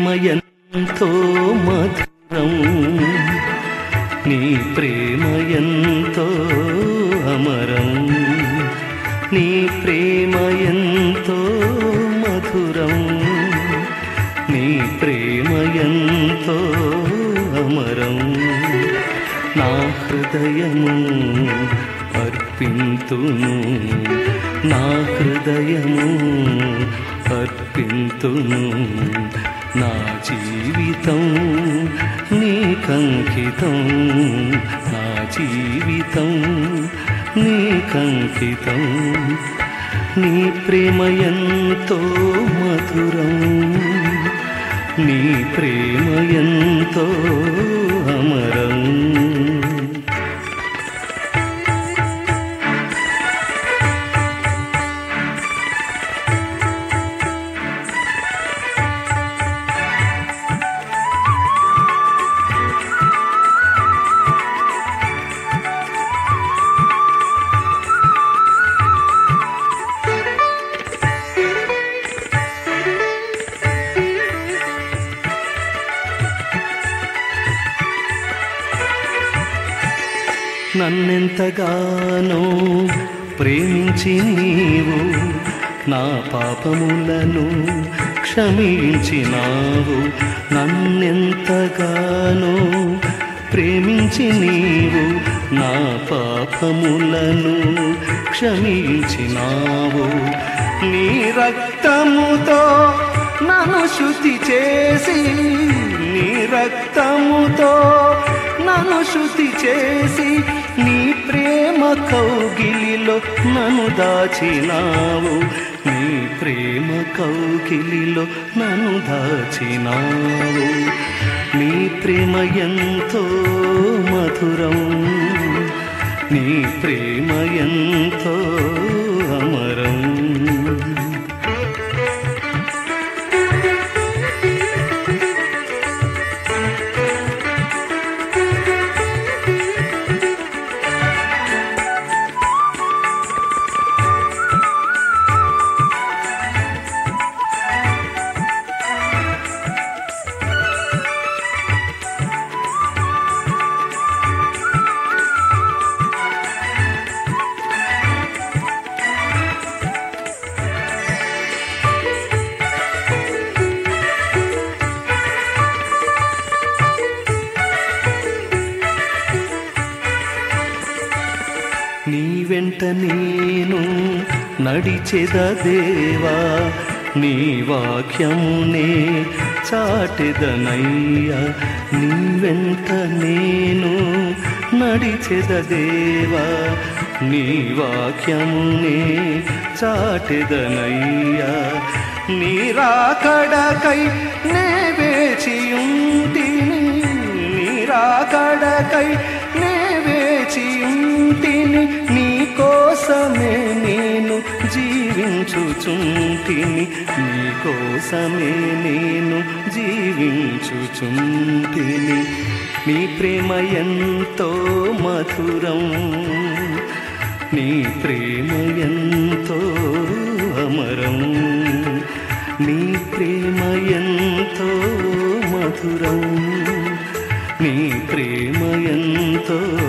ఎంతో మధురం నీ ప్రేమ ఎంతో అమరం నీ ప్రేమ ఎంతో మధురం నీ ప్రేమ ఎంతో అమరం నా హృదయము అర్పింతును నా హృదయము అర్పింతును నా జీవితం నీకంకితం నా జీవితం నీకంకితం నీ ప్రేమ ఎంతో మధురం నీ ప్రేమ ఎంతో అమరం నన్నెంతగానో ప్రేమించి నీవు నా పాపములను క్షమించినావు నన్నెంతగానో ప్రేమించి నీవు నా పాపములను క్షమించినావు నీ రక్తముతో నన్ను శుద్ధి చేసి నీ రక్తముతో నన్ను శుద్ధి చేసి నీ ప్రేమ కౌగిలిలో నన్ను దాచినావు నీ ప్రేమ కౌగిలిలో నన్ను దాచినావు నీ ప్రేమ ఎంతో మధురం నీ ప్రేమ ఎంతో అమరం నీ వెంట నేను నడిచెద దేవా నీ వాక్యమునే చాటెదనయ్యా నీ వెంట నేను నడిచెద దేవా నీ వాక్యమునే చాటెదనయ్యా నీ రాకడకై నే వేచియుంటిని నీ రాకడకై నే వేచియుంటిని నీ కోసమే నేను జీవించుచుంటిని నీ కోసమే నేను జీవించుచుంటిని నీ ప్రేమ ఎంతో మధురం నీ ప్రేమ ఎంతో అమరం నీ ప్రేమ ఎంతో మధురం నీ ప్రేమ ఎంతో